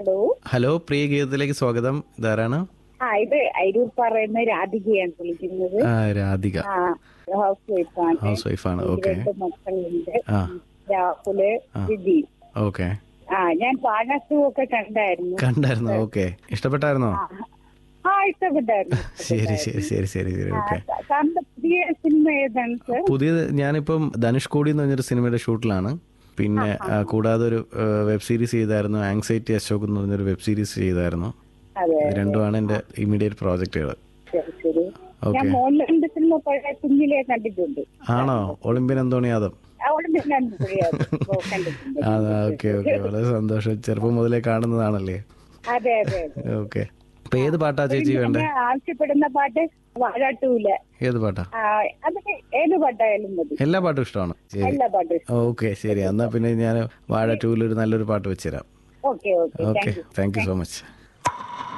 Hello hello പ്രിയ ഗീതത്തിലേക്ക് സ്വാഗതം ഇതാരാണ് ആ ഇത് അരൂർ പറയുന്ന രാധികയാണ് വിളിക്കുന്നത് ആ രാധിക ആ ഹൗസ് വൈഫാണ് ഹൗസ് വൈഫാണ് എനിക്ക് ഓക്കെ രണ്ട് മക്കളുണ്ട് ആ രാഹുല് വിധി ഓക്കെ ആ ഞാൻ പാനസു ഒക്കെ കണ്ടായിരുന്നു കണ്ടായിരുന്നു ഓക്കെ ഇഷ്ടപ്പെട്ടായിരുന്നോ ആ. ആ ഇഷ്ടപ്പെട്ടായിരുന്നു ശരി ശരി ശരി ശരി ശരി ആ, ഓക്കെ സാറിന്റെ പുതിയ സിനിമ ഏതാണ് സർ പുതിയത് ഞാനിപ്പം ധനുഷ്കോടി എന്ന് പറഞ്ഞൊരു സിനിമയുടെ ഷൂട്ടിലാണ് പിന്നെ ആ, കൂടാതെ ഒരു വെബ് സീരീസ് ചെയ്തായിരുന്നു ആങ്സൈറ്റി അശോക് എന്ന് പറഞ്ഞൊരു വെബ് സീരീസ് ചെയ്തായിരുന്നു അതെ ഇത് രണ്ടുമാണ് എൻ്റെ ഇമ്മീഡിയറ്റ് പ്രോജക്റ്റുകൾ ശരി ശരി ഞാൻ ഓക്കെ മോഹൻലാലിന്റെ സിനിമ പഴയ കുഞ്ഞിലെ കണ്ടിട്ടുണ്ട് ആണോ ഒളിമ്പ്യൻ അന്തോണി യാദവ് അവിടെ നിന്ന് കണ്ടിട്ടുണ്ട് ആ ഓക്കെ ഓക്കെ വളരെ സന്തോഷം ചെറുപ്പം മുതലേ കാണുന്നതാണല്ലേ അതെ അതെ അതെ ഓക്കെ അപ്പൊ ഏത് പാട്ടാ ചേച്ചി വേണ്ടേ ഞാൻ ആവശ്യപ്പെടുന്ന പാട്ട് വാഴാട്ടൂല ഏത് പാട്ടാ അത് ഏത് പാട്ടായാലും മതി എല്ലാ പാട്ടും ഇഷ്ടമാണ് ശരി എല്ലാ പാട്ടും ഓക്കെ ശരി എന്നാ പിന്നെ ഞാൻ വാഴ ടൂവിൽ ഒരു നല്ലൊരു പാട്ട് വെച്ചുതരാം okay okay okay thank you so much